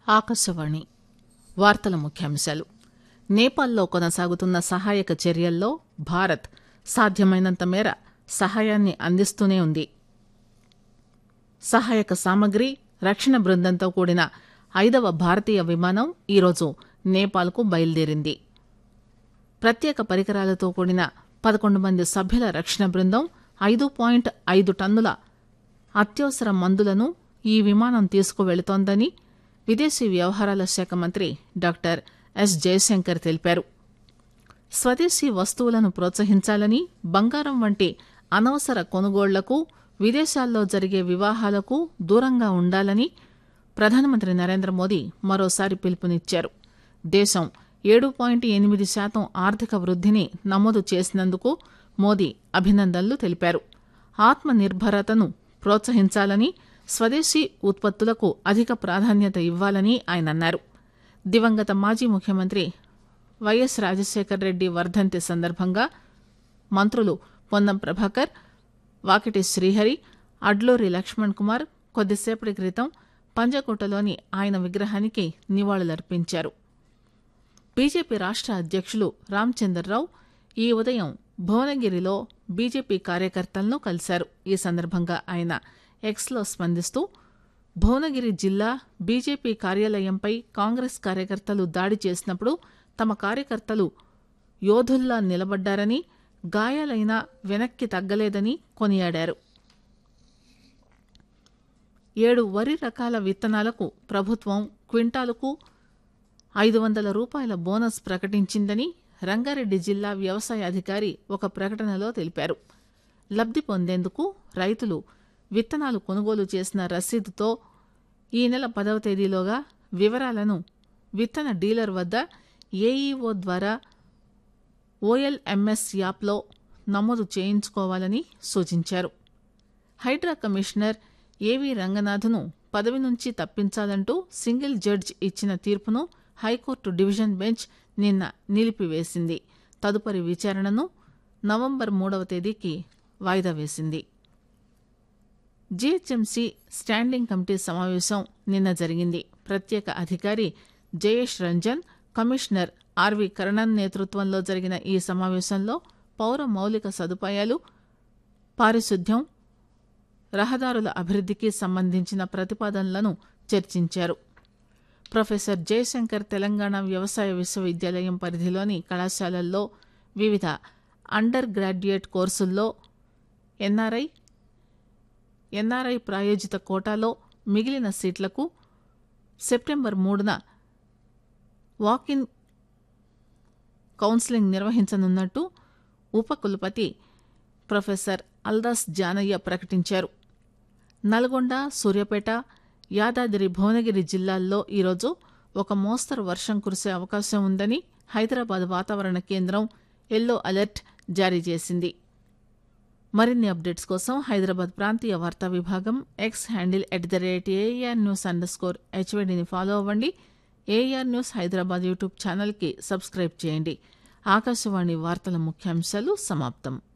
ఆకాశవాణి వార్తల ముఖ్యాంశాలు నేపాల్లో కొనసాగుతున్న సహాయక చర్యల్లో భారత్ సాధ్యమైనంత మేర సహాయాన్ని అందిస్తూనే ఉంది సహాయక సామగ్రి రక్షణ బృందంతో కూడిన ఐదవ భారతీయ విమానం ఈరోజు నేపాల్కు బయలుదేరింది ప్రత్యేక పరికరాలతో కూడిన పదకొండు మంది సభ్యుల రక్షణ బృందం ఐదు పాయింట్ ఐదు టన్నుల అత్యవసర మందులను ఈ విమానం తీసుకువెళుతోందని విదేశీ వ్యవహారాల శాఖ మంత్రి డాక్టర్ ఎస్ జయశంకర్ తెలిపారు స్వదేశీ వస్తువులను ప్రోత్సహించాలని బంగారం వంటి అనవసర కొనుగోళ్లకు విదేశాల్లో జరిగే వివాహాలకు దూరంగా ఉండాలని ప్రధానమంత్రి నరేంద్ర మోదీ మరోసారి పిలుపునిచ్చారు దేశం ఏడు పాయింట్ ఎనిమిది శాతం ఆర్థిక వృద్ధిని నమోదు చేసినందుకు మోదీ అభినందనలు తెలిపారు ఆత్మ నిర్భరతను ప్రోత్సహించాలని స్వదేశీ ఉత్పత్తులకు అధిక ప్రాధాన్యత ఇవ్వాలని ఆయన అన్నారు దివంగత మాజీ ముఖ్యమంత్రి వైఎస్ రాజశేఖర రెడ్డి వర్ధంతి సందర్భంగా మంత్రులు పొన్నం ప్రభాకర్ వాకిటి శ్రీహరి అడ్లూరి లక్ష్మణ్ కుమార్ కొద్దిసేపటి క్రితం పంజకోటలోని ఆయన విగ్రహానికి నివాళులర్పించారు బీజేపీ రాష్ట అధ్యక్షులు రామచందర్రావు ఈ ఉదయం భువనగిరిలో బీజేపీ కార్యకర్తలను కలిశారు ఈ సందర్భంగా ఆయన ఎక్స్లో స్పందిస్తూ భువనగిరి జిల్లా బీజేపీ కార్యాలయంపై కాంగ్రెస్ కార్యకర్తలు దాడి చేసినప్పుడు తమ కార్యకర్తలు యోధుల్లా నిలబడ్డారని గాయాలైనా వెనక్కి తగ్గలేదని కొనియాడారు ఏడు వరి రకాల విత్తనాలకు ప్రభుత్వం క్వింటాలకు ఐదు వందల రూపాయల బోనస్ ప్రకటించిందని రంగారెడ్డి జిల్లా వ్యవసాయ అధికారి ఒక ప్రకటనలో తెలిపారు లబ్ది పొందేందుకు రైతులు విత్తనాలు కొనుగోలు చేసిన రసీదుతో ఈ నెల పదవ తేదీలోగా వివరాలను విత్తన డీలర్ వద్ద ఏఈఓ ద్వారా ఓఎల్ఎంఎస్ యాప్లో నమోదు చేయించుకోవాలని సూచించారు హైడ్రా కమిషనర్ ఏవి రంగనాథ్ను పదవి నుంచి తప్పించాలంటూ సింగిల్ జడ్జ్ ఇచ్చిన తీర్పును హైకోర్టు డివిజన్ బెంచ్ నిన్న నిలిపివేసింది తదుపరి విచారణను నవంబర్ మూడవ తేదీకి వాయిదా వేసింది జీహెచ్ఎంసీ స్టాండింగ్ కమిటీ సమావేశం నిన్న జరిగింది ప్రత్యేక అధికారి జయేష్ రంజన్ కమిషనర్ ఆర్వి కరణన్ నేతృత్వంలో జరిగిన ఈ సమావేశంలో పౌర మౌలిక సదుపాయాలు పారిశుద్ధ్యం రహదారుల అభివృద్ధికి సంబంధించిన ప్రతిపాదనలను చర్చించారు ప్రొఫెసర్ జయశంకర్ తెలంగాణ వ్యవసాయ విశ్వవిద్యాలయం పరిధిలోని కళాశాలల్లో వివిధ అండర్ గ్రాడ్యుయేట్ కోర్సుల్లో ఎన్ఆర్ఐ ఎన్ఆర్ఐ ప్రాయోజిత కోటాలో మిగిలిన సీట్లకు సెప్టెంబర్ మూడున వాకిన్ కౌన్సిలింగ్ నిర్వహించనున్నట్టు ఉపకులపతి ప్రొఫెసర్ అల్దాస్ జానయ్య ప్రకటించారు నల్గొండ సూర్యాపేట యాదాద్రి భువనగిరి జిల్లాల్లో ఈరోజు ఒక మోస్తరు వర్షం కురిసే అవకాశం ఉందని హైదరాబాద్ వాతావరణ కేంద్రం ఎల్లో అలర్ట్ జారీ చేసింది మరిన్ని అప్డేట్స్ కోసం హైదరాబాద్ ప్రాంతీయ వార్తా విభాగం X handle at the rate AR news underscore హెచ్వైడిని ఫాలో అవ్వండి ఏఆర్ న్యూస్ హైదరాబాద్ యూట్యూబ్ ఛానల్కి సబ్స్క్రైబ్ చేయండి ఆకాశవాణి వార్తల ముఖ్యాంశాలు సమాప్తం